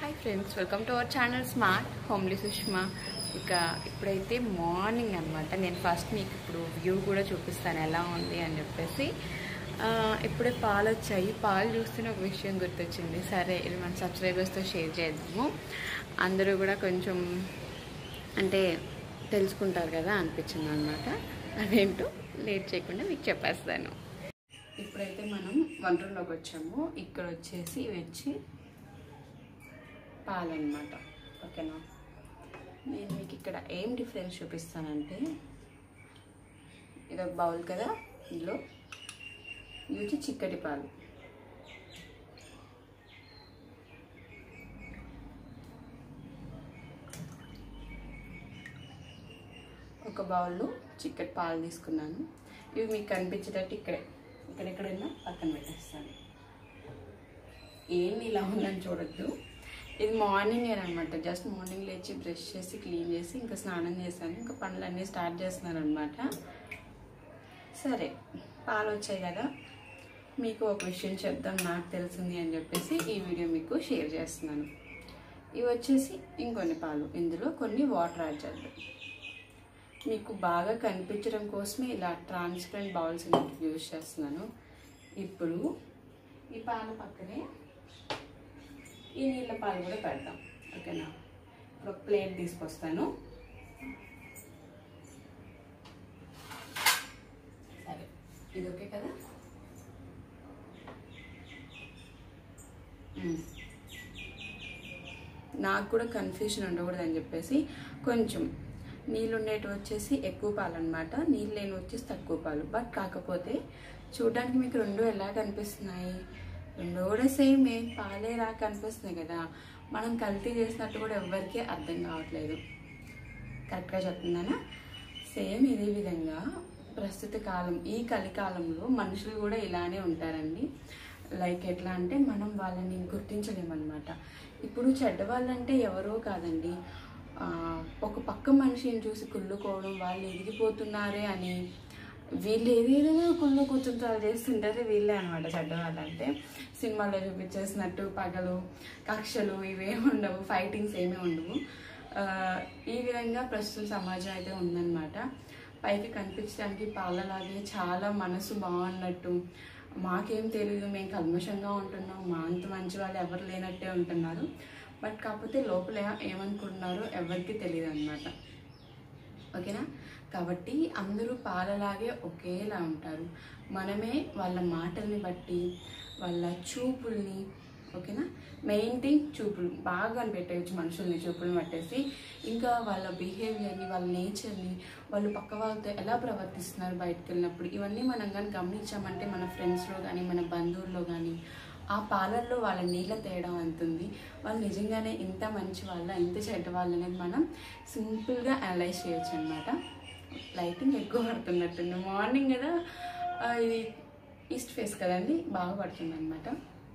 Hi friends welcome to our channel smart homely Sushma ఇక ఇప్పుడైతే morning అనమాట నేను ఫస్ట్ మీకు ఇప్పుడు వ్యూ కూడా చూపిస్తాను ఎలా ఉంది అని చెప్పేసి ఆ, ఇప్పుడే పాలు వచ్చాయి పాలు చూస్తేనే ఒక విషయం గుర్తొచ్చింది సరే ఇది మన సబ్స్క్రైబర్స్తో షేర్ చేద్దాము అందరూ కూడా కొంచెం అంటే తెలుసుకుంటారు కదా అనిపించింది అనమాట అదేంటో లేట్ చేయకుండా మీకు చెప్పేస్తాను ఇప్పుడైతే మనం వంటల్లోకి వచ్చాము ఇక్కడ వచ్చేసి ఇవి వచ్చి పాలు అనమాట ఓకేనా నేను మీకు ఇక్కడ ఏం డిఫరెన్స్ చూపిస్తానంటే ఇది ఒక బౌల్ కదా ఇందులో ఇవి వచ్చి చిక్కటి పాలు ఒక బౌల్లో చిక్కటి పాలు తీసుకున్నాను ఇవి మీకు కనిపించేటట్టు ఇక్కడే ఇక్కడెక్కడైనా పక్కన పెట్టేస్తాను ఏంది ఇలా ఉందని చూడొద్దు ఇది మార్నింగ్ అనమాట జస్ట్ మార్నింగ్ లేచి బ్రష్ చేసి క్లీన్ చేసి ఇంకా స్నానం చేశాను ఇంకా పనులన్నీ స్టార్ట్ చేస్తున్నాను అనమాట సరే పాలు వచ్చాయి కదా మీకు ఒక విషయం చెప్దాం నాకు తెలిసింది అని చెప్పేసి ఈ వీడియో మీకు షేర్ చేస్తున్నాను ఇవి వచ్చేసి ఇంకొన్ని పాలు ఇందులో కొన్ని వాటర్ యాడ్ చేద్దాం మీకు బాగా కనిపించడం కోసమే ఇలా ట్రాన్స్పరెంట్ బౌల్స్ యూజ్ చేస్తున్నాను ఇప్పుడు ఈ పాల పక్కనే ఈ నీళ్ళ పాలు కూడా పెడతాం ఓకేనా ఇప్పుడు ఒక ప్లేట్ తీసుకొస్తాను సరే ఇది ఓకే కదా మ్మ్. నాకు కూడా కన్ఫ్యూజన్ ఉండకూడదు అని చెప్పేసి కొంచెం నీళ్ళు ఉండేటి వచ్చేసి ఎక్కువ పాలు అనమాట నీళ్ళు లేని వచ్చేసి తక్కువ పాలు బట్ కాకపోతే చూడడానికి మీకు రెండు ఎలా కనిపిస్తున్నాయి రెండు కూడా సేమే పాలే రా కనిపిస్తున్నాయి కదా మనం కల్తీ చేసినట్టు కూడా ఎవ్వరికీ అర్థం కావట్లేదు కరెక్ట్గా చెప్తున్నానా సేమ్ ఇదే విధంగా ప్రస్తుత కాలం ఈ కలికాలంలో మనుషులు కూడా ఇలానే ఉంటారండి లైక్ ఎట్లా అంటే మనం వాళ్ళని గుర్తించలేమన్నమాట ఇప్పుడు చెడ్డవాళ్ళంటే ఎవరో కాదండి ఆ, ఒక పక్క మనిషిని చూసి కుళ్ళుకోవడం వాళ్ళు ఎదిగిపోతున్నారే అని వీళ్ళు ఏదేదో కుళ్ళు కూర్చుంటారు చేస్తుంటారే వీళ్ళే అనమాట చెడ్డవాళ్ళంటే సినిమాలో చూపించేసినట్టు పగలు కక్షలు ఇవేమి ఉండవు ఫైటింగ్స్ ఏమీ ఉండవు ఆ, ఈ విధంగా ప్రస్తుతం సమాజం అయితే ఉందన్నమాట పైకి కనిపించడానికి పాలలాగే చాలా మనసు బాగున్నట్టు మాకేం తెలియదు మేము కల్మషంగా ఉంటున్నాం మా అంత మంచి వాళ్ళు ఎవరు లేనట్టే ఉంటున్నారు బట్ కాకపోతే లోపల ఏమనుకుంటున్నారో ఎవరికి తెలియదు అనమాట ఓకేనా కాబట్టి అందరూ పాలలాగే ఒకేలా ఉంటారు మనమే వాళ్ళ మాటల్ని బట్టి వాళ్ళ చూపుల్ని ఓకేనా మెయిన్ థింగ్ చూపులు బాగా కనిపెట్టేయచ్చు మనుషుల్ని చూపులను పట్టేసి ఇంకా వాళ్ళ బిహేవియర్ని వాళ్ళ నేచర్ని వాళ్ళు పక్క వాళ్ళతో ఎలా ప్రవర్తిస్తున్నారు బయటకు వెళ్ళినప్పుడు ఇవన్నీ మనం కానీ గమనించామంటే మన ఫ్రెండ్స్లో కానీ మన బంధువుల్లో కానీ ఆ పాలల్లో వాళ్ళ నీళ్ళ తేడా అంతుంది వాళ్ళు నిజంగానే ఇంత మంచి వాళ్ళ ఇంత చెడ్డ వాళ్ళు అనేది మనం సింపుల్గా అనలైజ్ చేయొచ్చు అనమాట లైటింగ్ ఎక్కువ పడుతున్నట్టుంది మార్నింగ్ కదా ఆ, ఇది ఈస్ట్ ఫేస్ కదండి బాగా పడుతుంది అనమాట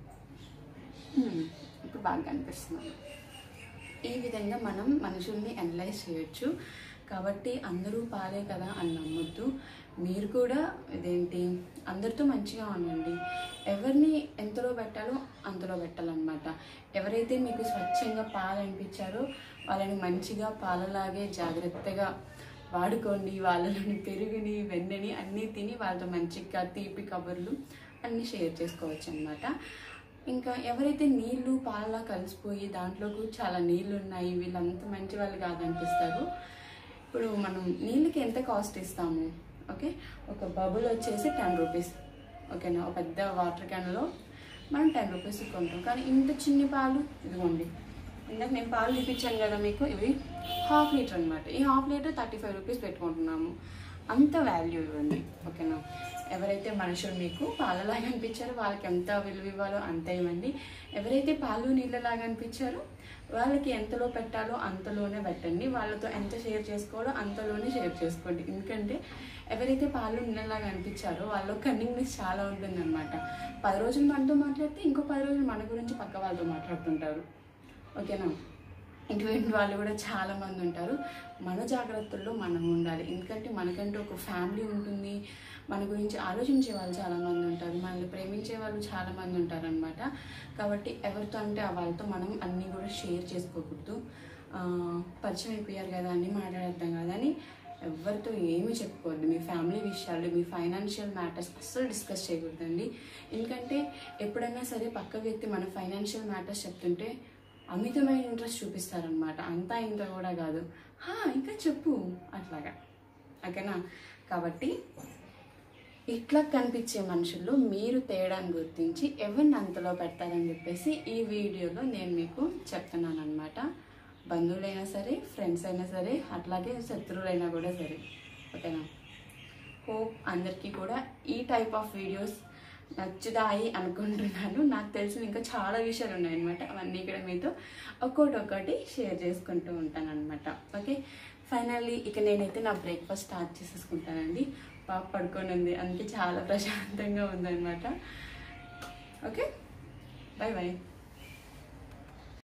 ఇప్పుడు బాగా కనిపిస్తున్నాను ఈ విధంగా మనం మనుషుల్ని అనలైజ్ చేయొచ్చు కాబట్టి అందరూ పాలే కదా అని నమ్మొద్దు మీరు కూడా ఇదేంటి అందరితో మంచిగా ఉండండి ఎవరిని ఎంతలో పెట్టాలో అంతలో పెట్టాలన్నమాట ఎవరైతే మీకు స్వచ్ఛంగా పాలు అనిపించారో వాళ్ళని మంచిగా పాలలాగే జాగ్రత్తగా వాడుకోండి వాళ్ళని పెరుగుని వెన్నని అన్నీ తిని వాళ్ళతో మంచిగా తీపి కబుర్లు అన్నీ షేర్ చేసుకోవచ్చు అనమాట ఇంకా ఎవరైతే నీళ్లు పాలలా కలిసిపోయి దాంట్లోకి చాలా నీళ్లు ఉన్నాయి వీళ్ళంత మంచి వాళ్ళు కాదనిపిస్తారు ఇప్పుడు మనం నీళ్ళకి ఎంత కాస్ట్ ఇస్తాము ఓకే ఒక బబుల్ వచ్చేసి టెన్ రూపీస్ ఓకేనా ఒక పెద్ద వాటర్ క్యాన్లో మనం టెన్ రూపీస్ కొంటాం కానీ ఇంత చిన్ని పాలు ఇదిగోండి ఇందాక నేను పాలు చూపించాను కదా మీకు ఇవి హాఫ్ లీటర్ అనమాట ఈ half litre thirty five rupees పెట్టుకుంటున్నాము అంత వాల్యూ ఇవ్వండి ఓకేనా ఎవరైతే మనుషులు మీకు పాలలాగా అనిపించారో వాళ్ళకి ఎంత విలువ ఇవ్వాలో అంత ఇవ్వండి ఎవరైతే పాలు నీళ్ళలాగా అనిపించారో వాళ్ళకి ఎంతలో పెట్టాలో అంతలోనే పెట్టండి వాళ్ళతో ఎంత షేర్ చేసుకోవాలో అంతలోనే షేర్ చేసుకోండి ఎందుకంటే ఎవరైతే పాలు నీళ్ళలాగా అనిపించారో వాళ్ళు కన్నింగ్నెస్ చాలా ఉంటుందన్నమాట పది రోజులు మనతో మాట్లాడితే ఇంకో పది రోజులు మన గురించి పక్క వాళ్ళతో మాట్లాడుతుంటారు ఓకేనా ఇటువంటి వాళ్ళు కూడా చాలా మంది ఉంటారు మన జాగ్రత్తల్లో మనం ఉండాలి ఎందుకంటే మనకంటూ ఒక ఫ్యామిలీ ఉంటుంది మన గురించి ఆలోచించే వాళ్ళు చాలా మంది ఉంటారు మనల్ని ప్రేమించే వాళ్ళు చాలా మంది ఉంటారు అనమాట కాబట్టి ఎవరితో అంటే ఆ వాళ్ళతో మనం అన్నీ కూడా షేర్ చేసుకోకూడదు ఆ, పరిచయం అయిపోయారు కదా అన్నీ మాట్లాడేద్దాం కదా అని ఎవరితో ఏమీ చెప్పుకోవద్దు మీ ఫ్యామిలీ విషయాలు మీ ఫైనాన్షియల్ మ్యాటర్స్ అస్సలు డిస్కస్ చేయకూడదండి ఎందుకంటే ఎప్పుడైనా సరే పక్క వ్యక్తి మన ఫైనాన్షియల్ మ్యాటర్స్ చెప్తుంటే అమితమైన ఇంట్రెస్ట్ చూపిస్తారనమాట అంతా ఇంత కూడా కాదు "హా, ఇంకా చెప్పు అట్లాగా ఓకేనా కాబట్టి ఇట్లా కనిపించే మనుషుల్లో మీరు తేడాన్ని గుర్తించి ఎవరిని అంతలో పెడతారని చెప్పేసి ఈ వీడియోలో నేను మీకు చెప్తున్నాను అనమాట బంధువులైనా సరే ఫ్రెండ్స్ అయినా సరే అట్లాగే శత్రువులైనా కూడా సరే ఓకేనా హోప్ అందరికీ కూడా ఈ టైప్ ఆఫ్ వీడియోస్ నచ్చుతాయి అనుకుంటున్నాను నాకు తెలిసిన ఇంకా చాలా విషయాలు ఉన్నాయన్నమాట అవన్నీ కూడా మీతో ఒక్కొక్కటి ఒక్కటి షేర్ చేసుకుంటూ ఉంటాను అనమాట ఓకే ఫైనల్లీ ఇక నేనైతే నా బ్రేక్ఫాస్ట్ స్టార్ట్ చేసేసుకుంటానండి పాప పడుకొని ఉంది అందుకే చాలా ప్రశాంతంగా ఉందన్నమాట ఓకే బాయ్ బాయ్